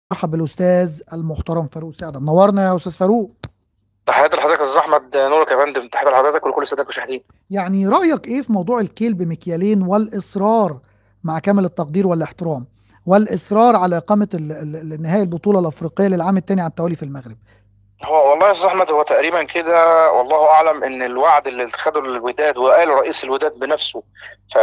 مرحب بالاستاذ المحترم فاروق سعد منورنا يا استاذ فاروق تحياتي لحضرتك يا استاذ احمد نورك يا فندم تحياتي لحضرتك ولكل الساده المشاهدين يعني رايك ايه في موضوع الكيل بمكيالين والاصرار مع كامل التقدير والاحترام والاصرار على اقامه ال- ال- ال- نهائي البطوله الافريقيه للعام الثاني على التوالي في المغرب هو والله يا استاذ احمد هو تقريبا كده والله اعلم ان الوعد اللي خده الوداد وقال رئيس الوداد بنفسه في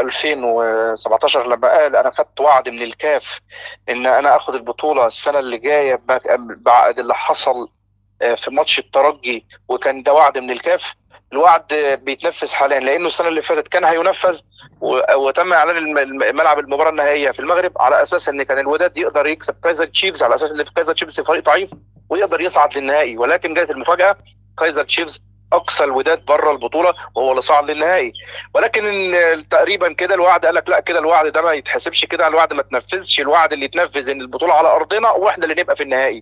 2017 لما قال انا خدت وعد من الكاف ان انا اخد البطوله السنه اللي جايه بع- بعد اللي حصل آه، في ماتش الترجي وكان ده وعد من الكاف الوعد آه، بيتنفذ حاليا لانه السنه اللي فاتت كان هينفذ و- وتم اعلان الم- الم- ملعب المباراه النهائيه في المغرب على اساس ان كان الوداد يقدر يكسب كايزر تشيفز على اساس ان في كايزر تشيفز فريق ضعيف ويقدر يصعد للنهائي ولكن جت المفاجاه كايزر تشيفز اقصى الوداد بره البطوله وهو اللي صعد للنهائي ولكن إن تقريبا كده الوعد قال لك لا كده الوعد ده ما يتحسبش كده الوعد ما تنفذش الوعد اللي يتنفذ ان البطوله على ارضنا واحنا اللي نبقى في النهائي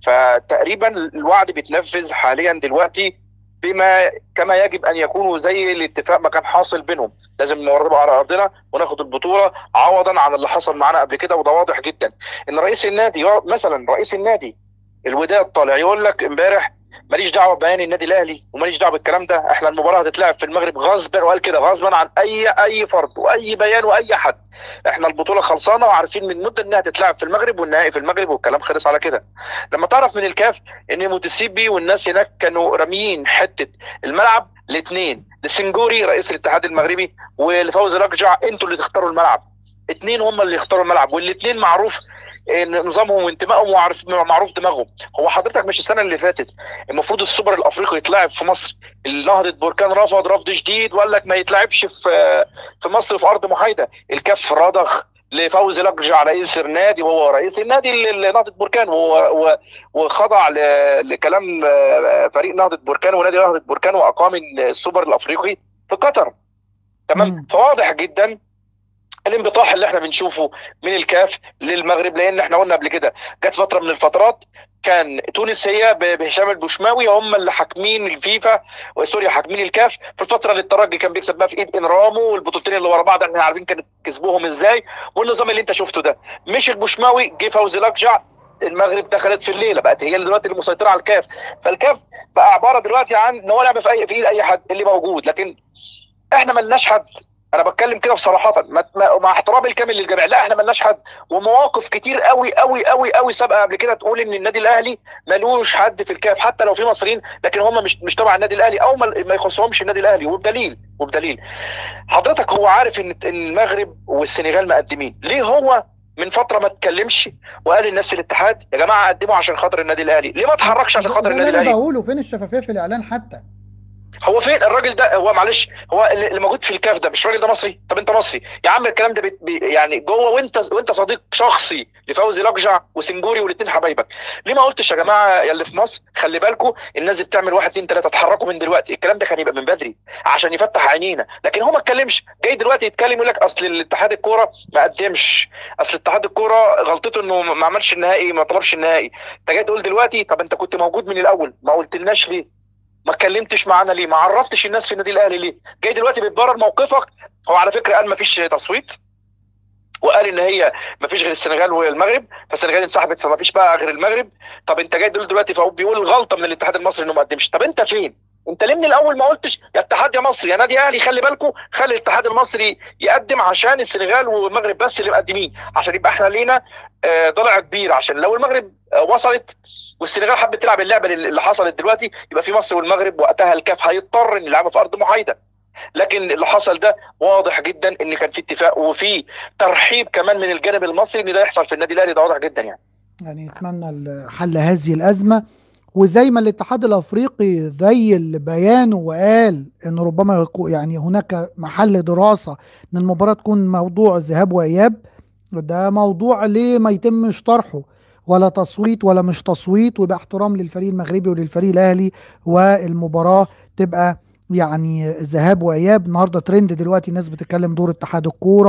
فتقريبا الوعد بيتنفذ حاليا دلوقتي بما كما يجب ان يكونوا زي الاتفاق ما كان حاصل بينهم لازم نورطها على ارضنا وناخد البطوله عوضا عن اللي حصل معانا قبل كده وده واضح جدا ان رئيس النادي مثلا رئيس النادي الوداد طالع يقول لك امبارح ماليش دعوه ببيان النادي الاهلي وماليش دعوه بالكلام ده احنا المباراه هتتلعب في المغرب غصبا وقال كده غصبا عن اي اي فرد واي بيان واي حد احنا البطوله خلصانه وعارفين من مده انها تتلعب في المغرب والنهائي في المغرب والكلام خلص على كده لما تعرف من الكاف ان متسيبي والناس هناك كانوا راميين حته الملعب الاثنين لسنجوري رئيس الاتحاد المغربي ولفوزي رجع انتوا اللي تختاروا الملعب اتنين هم اللي يختاروا الملعب والاثنين معروف ان نظامهم وانتمائهم وعارف معروف دماغهم هو حضرتك مش السنه اللي فاتت المفروض السوبر الافريقي يتلعب في مصر نهضه بركان رفض رفض شديد وقال لك ما يتلعبش في في مصر في ارض محايده الكاف رضخ لفوزي لقجع رئيس النادي وهو رئيس النادي ل- لنهضه بركان وهو- و- وخضع ل- لكلام آه، فريق نهضه بركان ونادي نهضه بركان واقام السوبر الافريقي في قطر تمام مم. فواضح جدا الانبطاح اللي احنا بنشوفه من الكاف للمغرب لان احنا قلنا قبل كده جت فتره من الفترات كان تونس هي ب- بهشام البوشماوي هم اللي حاكمين الفيفا وسوريا حاكمين الكاف في الفتره اللي الترجي كان بيكسب بقى في ايد انرامو والبطولتين اللي ورا بعض احنا عارفين كانت كسبوهم ازاي والنظام اللي انت شفته ده مش البوشماوي جه فوزي لقجع المغرب دخلت في الليله بقت هي اللي دلوقتي اللي مسيطره على الكاف فالكاف بقى عباره دلوقتي عن ان هو لعبه في اي في ايد اي حد اللي موجود لكن احنا ملناش حد انا بتكلم كده بصراحه ما- ما- مع احترامي الكامل للجميع لا احنا ملناش حد ومواقف كتير قوي قوي قوي قوي سابقه قبل كده تقول ان النادي الاهلي ملوش حد في الكاف حتى لو في مصريين لكن هم مش مش تبع النادي الاهلي او ما ما يخصهمش النادي الاهلي وبدليل وبدليل حضرتك هو عارف ان إن المغرب والسنغال مقدمين ليه هو من فتره ما اتكلمش وقال للناس في الاتحاد يا جماعه قدموا عشان خاطر النادي الاهلي ليه ما اتحركش عشان خاطر ده النادي اللي انا الاهلي بقوله فين الشفافيه في الاعلان حتى هو فين الراجل ده هو معلش هو اللي اللي موجود في الكاف ده مش الراجل ده مصري طب انت مصري يا عم الكلام ده بي بي- يعني جوه وانت وانت صديق شخصي لفوزي لقجع وسنجوري والاثنين حبايبك ليه ما قلتش يا جماعه يا اللي في مصر خلي بالكم الناس دي بتعمل واحد اتنين تلاته اتحركوا من دلوقتي الكلام ده كان يبقى من بدري عشان يفتح عينينا لكن هو ما اتكلمش جاي دلوقتي يتكلم يقول لك اصل الاتحاد الكوره ما قدمش اصل اتحاد الكوره غلطته انه ما عملش النهائي ما طلبش النهائي انت جاي تقول دلوقتي طب انت كنت موجود من الاول ما قلتلناش ليه ما اتكلمتش معانا ليه ما عرفتش الناس في النادي الاهلي ليه جاي دلوقتي بتبرر موقفك هو على فكره قال ما فيش تصويت وقال ان هي ما فيش غير السنغال والمغرب فالسنغال انسحبت فما فيش بقى غير المغرب طب انت جاي دول دلوقتي فهو بيقول غلطه من الاتحاد المصري انه ما قدمش طب انت فين انت ليه من الاول ما قلتش يا اتحاد يا مصري يا نادي اهلي خلي بالكم خلي الاتحاد المصري يقدم عشان السنغال والمغرب بس اللي مقدمين عشان يبقى احنا لينا آه، ضلع كبير عشان لو المغرب آه، وصلت والسنغال حبت تلعب اللعبه اللي حصلت دلوقتي يبقى في مصر والمغرب وقتها الكاف هيضطر ان يلعبوا في ارض محايده لكن اللي حصل ده واضح جدا ان كان في اتفاق وفي ترحيب كمان من الجانب المصري ان ده يحصل في النادي الاهلي ده واضح جدا يعني يعني نتمنى ال- حل هذه الازمه وزي ما الاتحاد الافريقي ذيل بيانه وقال ان ربما يكون يعني هناك محل دراسه ان المباراه تكون موضوع ذهاب واياب ده موضوع ليه ما يتمش طرحه ولا تصويت ولا مش تصويت ويبقى احترام للفريق المغربي وللفريق الاهلي والمباراه تبقى يعني ذهاب واياب النهارده ترند دلوقتي الناس بتتكلم دور اتحاد الكوره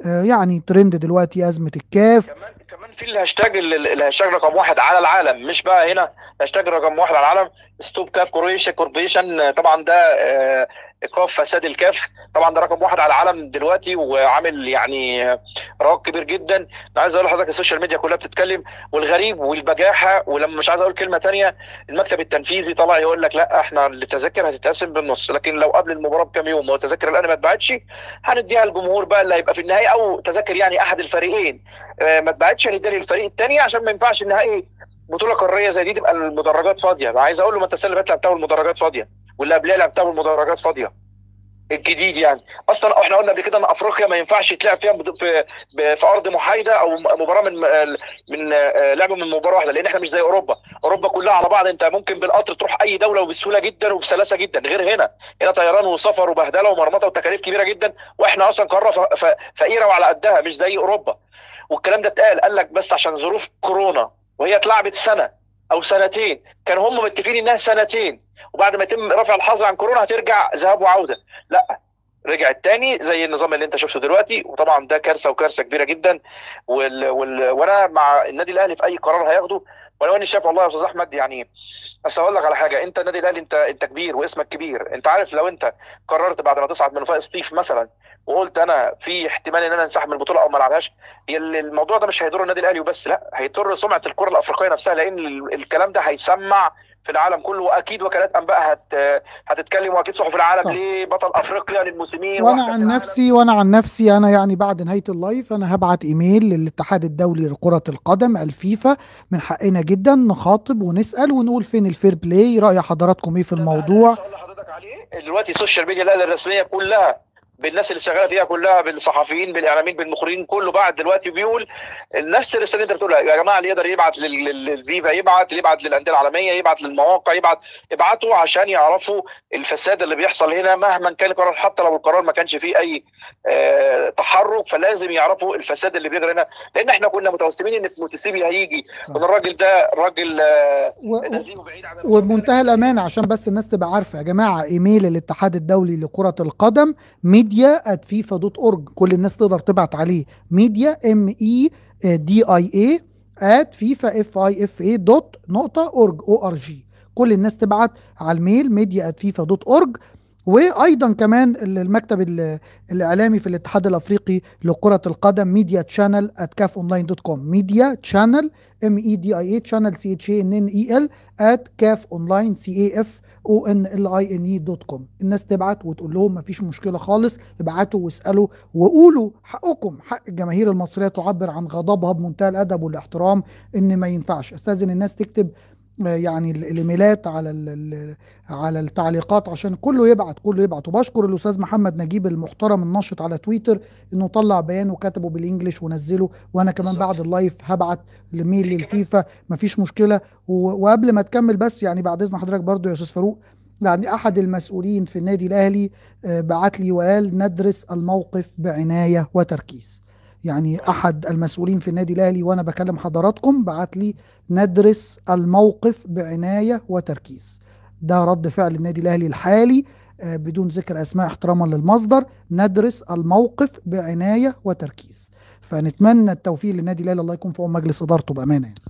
آه، يعني ترند دلوقتي ازمه الكاف كمان كمان في الهاشتاج ال- الهاشتاج رقم واحد على العالم مش بقى هنا هاشتاج رقم واحد على العالم ستوب كاف كرويشيا كوربريشن طبعا ده آه، ايقاف فساد الكاف طبعا ده رقم واحد على العالم دلوقتي وعامل يعني آه، رواج كبير جدا انا عايز اقول لحضرتك السوشيال ميديا كلها بتتكلم والغريب والبجاحه ولما مش عايز اقول كلمه تانية المكتب التنفيذي طلع يقول لك لا احنا التذاكر هتتقسم بالنص لكن لو قبل المباراه بكام يوم والتذاكر الان ما اتباعتش هنديها للجمهور بقى اللي هيبقى في النهائي او تذاكر يعني احد الفريقين آه، ما اتباعتش هنديها للفريق الثاني عشان ما ينفعش النهائي بطوله قاريه زي دي تبقى المدرجات فاضيه أنا عايز اقول له ما انت السنه اللي فاتت لعبتها والمدرجات فاضيه واللي قبلها لعبتها والمدرجات فاضيه الجديد يعني اصلا احنا قلنا قبل كده ان افريقيا ما ينفعش يتلعب فيها بد- في ب- في ارض محايده او م- مباراه من من آه، لعبه من مباراه واحده لان احنا مش زي اوروبا اوروبا كلها على بعض انت ممكن بالقطر تروح اي دوله وبسهوله جدا وبسلاسه جدا غير هنا هنا طيران وسفر وبهدله ومرمطه وتكاليف كبيره جدا واحنا اصلا قاره ف- ف- فقيره وعلى قدها مش زي اوروبا والكلام ده اتقال قال لك بس عشان ظروف كورونا وهي اتلعبت سنه او سنتين كانوا هم متفقين انها سنتين وبعد ما يتم رفع الحظر عن كورونا هترجع ذهاب وعوده لا رجعت تاني زي النظام اللي انت شفته دلوقتي وطبعا ده كارثه وكارثه كبيره جدا وال... وال... وانا مع النادي الاهلي في اي قرار هياخده ولو اني شايف والله يا استاذ احمد يعني اصل اقول لك على حاجه انت النادي الاهلي انت انت كبير واسمك كبير انت عارف لو انت قررت بعد ما تصعد من وفاء سطيف مثلا وقلت انا في احتمال ان انا انسحب من البطوله او ما العبهاش هي ال- الموضوع ده مش هيضر النادي الاهلي وبس لا هيضر سمعه الكره الافريقيه نفسها لان ال- الكلام ده هيسمع في العالم كله واكيد وكالات انباء هت هتتكلم واكيد صحف العالم صح. ليه بطل افريقيا للموسمين وانا وكأس عن العالم. نفسي وانا عن نفسي انا يعني بعد نهايه اللايف انا هبعت ايميل للاتحاد الدولي لكره القدم الفيفا من حقنا جدا نخاطب ونسال ونقول فين الفير بلاي راي حضراتكم ايه في ده بقى اللي الموضوع لسه اقول لحضرتك عليه دلوقتي السوشيال ميديا الاهلي الرسميه كلها بالناس اللي شغاله فيها كلها بالصحفيين بالاعلاميين بالمخرجين كله بعد دلوقتي بيقول الناس اللي اللي انت بتقولها يا جماعه اللي يقدر يبعت لل- لل- للفيفا يبعت اللي يبعت للانديه العالميه يبعت للمواقع يبعت ابعتوا عشان يعرفوا الفساد اللي بيحصل هنا مهما كان القرار حتى لو القرار ما كانش فيه اي آه، تحرك فلازم يعرفوا الفساد اللي بيجري هنا لان احنا كنا متوسمين ان موتسيبي هيجي صح. وان الراجل ده راجل آه، و- نزيه بعيد عن وبمنتهى الامانه عشان بس الناس تبقى عارفه يا جماعه ايميل الاتحاد الدولي لكره القدم ميديا @فيفا دوت اورج كل الناس تقدر تبعت عليه ميديا ام اي دي اي اي ات فيفا اف اي اف اي دوت نقطه اورج او ار جي كل الناس تبعت على الميل ميديا فيفا دوت اورج وايضا كمان المكتب ال- الاعلامي في الاتحاد الافريقي لكره القدم ميديا تشانل @كاف اونلاين دوت كوم ميديا تشانل ام اي دي اي اي تشانل سي اتش ان ان اي ال ات كاف اونلاين سي اي اف او ان ال اي ان اي دوت كوم الناس تبعت وتقول لهم مفيش مشكله خالص ابعتوا واسالوا وقولوا حقكم حق الجماهير المصريه تعبر عن غضبها بمنتهى الادب والاحترام ان ما ينفعش استاذن الناس تكتب آه، يعني ال- الايميلات على ال- ال- على التعليقات عشان كله يبعت كله يبعت وبشكر الاستاذ محمد نجيب المحترم الناشط على تويتر انه طلع بيان وكتبه بالانجلش ونزله وانا كمان بالظبط. بعد اللايف هبعت لميل في كمان- للفيفا مفيش مشكله و- وقبل ما تكمل بس يعني بعد اذن حضرتك برضو يا استاذ فاروق يعني احد المسؤولين في النادي الاهلي آه، بعت لي وقال ندرس الموقف بعنايه وتركيز يعني احد المسؤولين في النادي الاهلي وانا بكلم حضراتكم بعت لي ندرس الموقف بعنايه وتركيز ده رد فعل النادي الاهلي الحالي آه، بدون ذكر اسماء احتراما للمصدر ندرس الموقف بعنايه وتركيز فنتمنى التوفيق للنادي الاهلي الله يكون في عون مجلس ادارته بامانه يعني.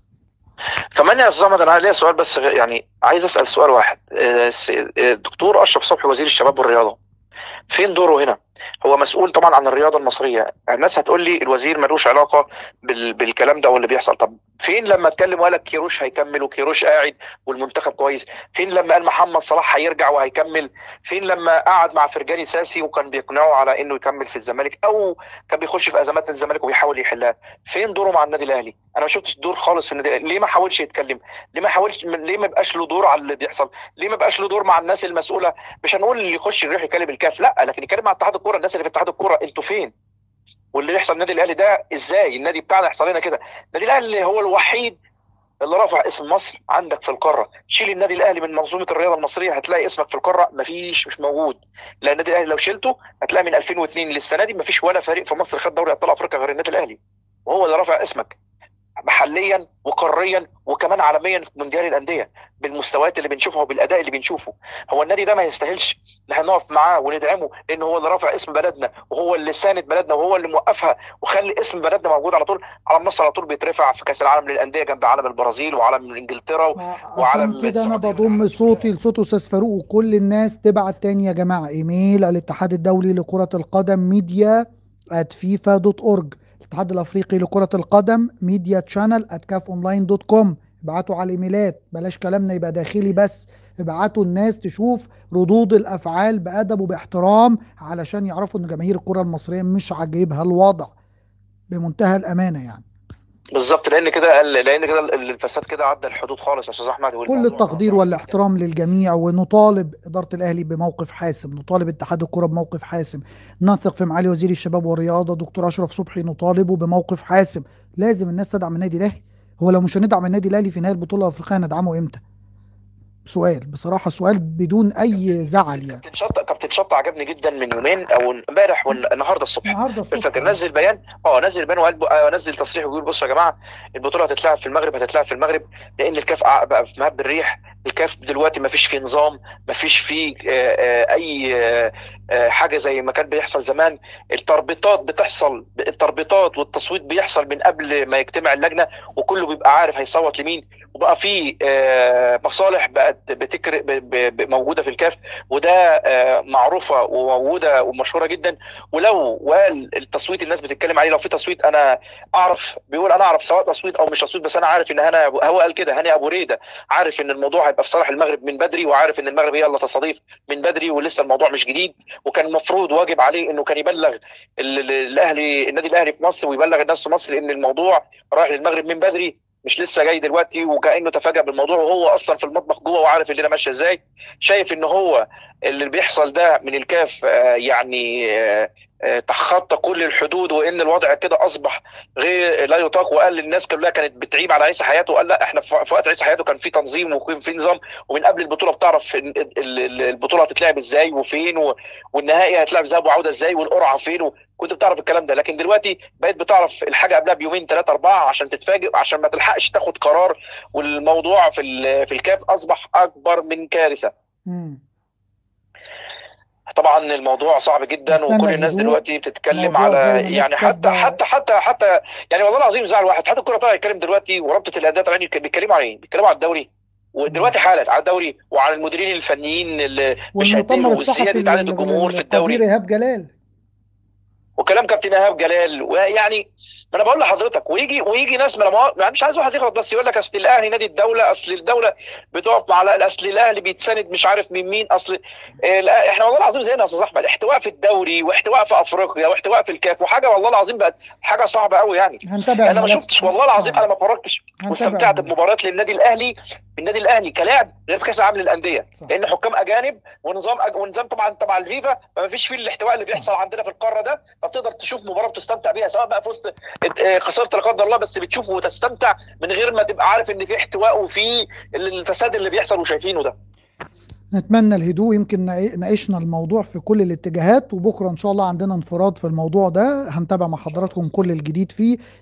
كمان يا استاذ احمد انا ليا سؤال بس غ- يعني عايز اسال سؤال واحد آه، س- آه، الدكتور اشرف صبحي وزير الشباب والرياضه فين دوره هنا؟ هو مسؤول طبعا عن الرياضه المصريه، الناس هتقول لي الوزير ملوش علاقه بال... بالكلام ده واللي بيحصل، طب فين لما اتكلم وقال لك كيروش هيكمل وكيروش قاعد والمنتخب كويس؟ فين لما قال محمد صلاح هيرجع وهيكمل؟ فين لما قعد مع فرجاني ساسي وكان بيقنعه على انه يكمل في الزمالك او كان بيخش في ازمات الزمالك وبيحاول يحلها؟ فين دوره مع النادي الاهلي؟ انا ما شفتش دور خالص في النادي ليه ما حاولش يتكلم؟ ليه ما حاولش ليه ما بقاش له دور على اللي بيحصل؟ ليه ما بقاش له دور مع الناس المسؤوله مش هنقول اللي يخش يروح يكلم الكاف لا لكن يتكلم مع اتحاد الكوره الناس اللي في اتحاد الكوره انتوا فين؟ واللي يحصل النادي الاهلي ده ازاي؟ النادي بتاعنا يحصل لنا كده؟ النادي الاهلي هو الوحيد اللي رفع اسم مصر عندك في القاره، شيل النادي الاهلي من منظومه الرياضه المصريه هتلاقي اسمك في القاره مفيش مش موجود، لان النادي الاهلي لو شلته هتلاقي من 2002 للسنه دي مفيش ولا فريق في مصر خد دوري ابطال افريقيا غير النادي الاهلي، وهو اللي رفع اسمك. محليا وقاريا وكمان عالميا في مونديال الانديه بالمستويات اللي بنشوفها وبالاداء اللي بنشوفه هو النادي ده ما يستاهلش ان احنا نقف معاه وندعمه لان هو اللي رافع اسم بلدنا وهو اللي ساند بلدنا وهو اللي موقفها وخلي اسم بلدنا موجود على طول علم مصر على طول بيترفع في كاس العالم للانديه جنب علم البرازيل وعلم انجلترا وعلم عشان كده انا السعوديه بضم صوتي لصوت استاذ فاروق وكل الناس تبعت تاني يا جماعه ايميل الاتحاد الدولي لكره القدم ميديا فيفا دوت اورج الاتحاد الافريقي لكره القدم ميديا تشانل @كاف اونلاين دوت كوم ابعتوا على الايميلات بلاش كلامنا يبقى داخلي بس ابعتوا الناس تشوف ردود الافعال بادب وباحترام علشان يعرفوا ان جماهير الكره المصريه مش عاجبها الوضع بمنتهى الامانه يعني بالظبط لان كده لان كده الفساد كده عدى الحدود خالص يا استاذ احمد كل والموضوع التقدير صعب جدا والاحترام للجميع ونطالب إدارة الأهلي بموقف حاسم نطالب اتحاد الكرة بموقف حاسم نثق في معالي وزير الشباب والرياضة دكتور أشرف صبحي نطالبه بموقف حاسم لازم الناس تدعم النادي الأهلي هو لو مش هندعم النادي الأهلي في نهاية البطولة الأفريقية هندعمه إمتى سؤال بصراحة سؤال بدون أي زعل يعني كابتن شطة كابتن شطة عجبني جدا من يومين او امبارح والنهارده الصبح النهاردة الصبح الفجر آه. نزل بيان اه نزل بيان وقال آه نزل تصريح ويقول بصوا يا جماعه البطوله هتتلعب في المغرب هتتلعب في المغرب لان الكاف قع- بقى في مهب الريح الكاف دلوقتي ما فيش فيه نظام ما فيش فيه آه، آه، اي آه، آه، حاجه زي ما كان بيحصل زمان التربيطات بتحصل التربيطات والتصويت بيحصل من قبل ما يجتمع اللجنه وكله بيبقى عارف هيصوت لمين وبقى في آه، مصالح بقت بتكر ب- ب- ب- موجوده في الكاف وده آه، معروفه وموجوده ومشهوره جدا ولو وقال التصويت الناس بتتكلم عليه لو في تصويت انا اعرف بيقول انا اعرف سواء تصويت او مش تصويت بس انا عارف ان هنا هو قال كده هاني ابو ريده عارف ان الموضوع هيبقى في صالح المغرب من بدري وعارف ان المغرب هي اللي تستضيف من بدري ولسه الموضوع مش جديد وكان المفروض واجب عليه انه كان يبلغ ال- ال- الاهلي النادي الاهلي في مصر ويبلغ الناس في مصر ان الموضوع رايح للمغرب من بدري مش لسه جاي دلوقتي وكانه تفاجأ بالموضوع وهو اصلا في المطبخ جوه وعارف الليله ماشيه ازاي شايف ان هو اللي بيحصل ده من الكاف آه، يعني آه، آه، تخطى كل الحدود وان الوضع كده اصبح غير لا يطاق وقال للناس كلها كانت بتعيب على عيسى حياته وقال لا احنا في في وقت عيسى حياته كان في تنظيم وكان في نظام ومن قبل البطوله بتعرف ال- ال- ال- البطوله هتتلعب ازاي وفين و- والنهائي هتلعب ذهاب وعوده ازاي والقرعه فين وكنت بتعرف الكلام ده لكن دلوقتي بقيت بتعرف الحاجه قبلها بيومين ثلاثه اربعه عشان تتفاجئ عشان ما تلحقش تاخد قرار والموضوع في ال- في الكاف اصبح اكبر من كارثه مم. طبعا الموضوع صعب جدا نتمنى وكل الناس الهدوء دلوقتي بتتكلم موضوع زي ما على الناس يعني حتى كاتبة حتى حتى حتى يعني والله العظيم زعل واحد حتى الكوره طالع يتكلم دلوقتي ورابطه الانديه طالعين يتك- بيتكلموا على ايه؟ بيتكلموا على الدوري مم. ودلوقتي حالا على الدوري وعلى المديرين الفنيين اللي مش والمؤتمر هيديله الصحفي والزياده عدد لل- الجمهور في للقدير الدوري إيهاب جلال وكلام كابتن ايهاب جلال ويعني ما انا بقول لحضرتك ويجي ويجي ناس ما انا ما- يعني مش عايز واحد يغلط بس يقول لك اصل الاهلي نادي الدوله اصل الدوله بتقف على اصل الاهلي بيتسند مش عارف من مين اصل إيه الأ- احنا والله العظيم زينا يا استاذ احمد احتواء في الدوري واحتواء في افريقيا واحتواء في الكاف وحاجه والله العظيم بقت حاجه صعبه قوي يعني هنتابع انا ما الملف شفتش والله العظيم انا آه. ما اتفرجتش هنتابع واستمتعت الملف بمباريات للنادي الاهلي النادي الاهلي كلاعب غير في كاس العالم للانديه صح لان حكام اجانب ونظام أج... ونظام طبعا تبع الفيفا ما فيش فيه الاحتواء اللي صح بيحصل عندنا في القاره ده فبتقدر تشوف مباراه بتستمتع بيها سواء بقى فزت ات- آه، خسرت لا قدر الله بس بتشوف وتستمتع من غير ما تبقى عارف ان في احتواء وفي الفساد اللي بيحصل وشايفينه ده نتمنى الهدوء يمكن ناق- ناقشنا الموضوع في كل الاتجاهات وبكره ان شاء الله عندنا انفراد في الموضوع ده هنتابع مع حضراتكم كل الجديد فيه